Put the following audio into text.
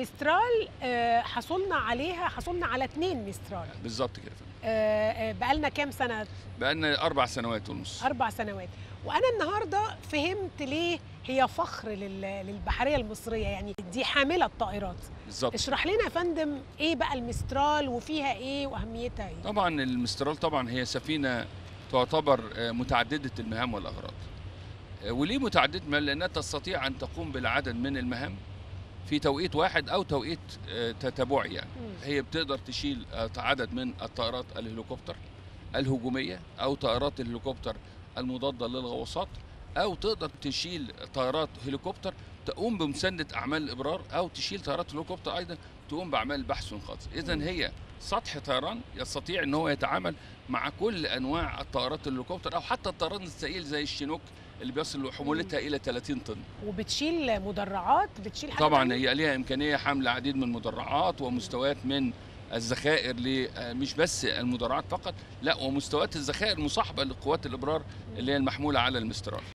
المسترال آه، حصلنا عليها حصلنا على اتنين مسترال بالظبط كده يا فندم آه، آه، بقالنا كام سنه بقالنا اربع سنوات ونص اربع سنوات وانا النهارده فهمت ليه هي فخر لل- للبحريه المصريه يعني دي حامله الطائرات بالظبط اشرح لنا يا فندم ايه بقى المسترال وفيها ايه واهميتها ايه طبعا المسترال طبعا هي سفينه تعتبر آه، متعدده المهام والاغراض آه، وليه متعدده المهام لانها تستطيع ان تقوم بالعدد من المهام في توقيت واحد او توقيت آه، تتابعي يعني مم. هي بتقدر تشيل آه، عدد من الطائرات الهليكوبتر الهجوميه او طائرات الهليكوبتر المضاده للغواصات او تقدر تشيل طائرات هليكوبتر تقوم بمسانده اعمال الابرار او تشيل طائرات هليكوبتر ايضا تقوم باعمال البحث والانقاذ اذا مم. هي سطح طيران يستطيع ان هو يتعامل مع كل انواع الطائرات الهليكوبتر او حتى الطيران الثقيل زي الشينوك اللي بيصل حمولتها الى 30 طن وبتشيل مدرعات بتشيل حاجة طبعا تانية؟ هي ليها امكانيه حمل عديد من المدرعات ومستويات من الذخائر ل- آه، مش بس المدرعات فقط لا ومستويات الذخائر المصاحبه لقوات الابرار اللي هي المحموله على المسترال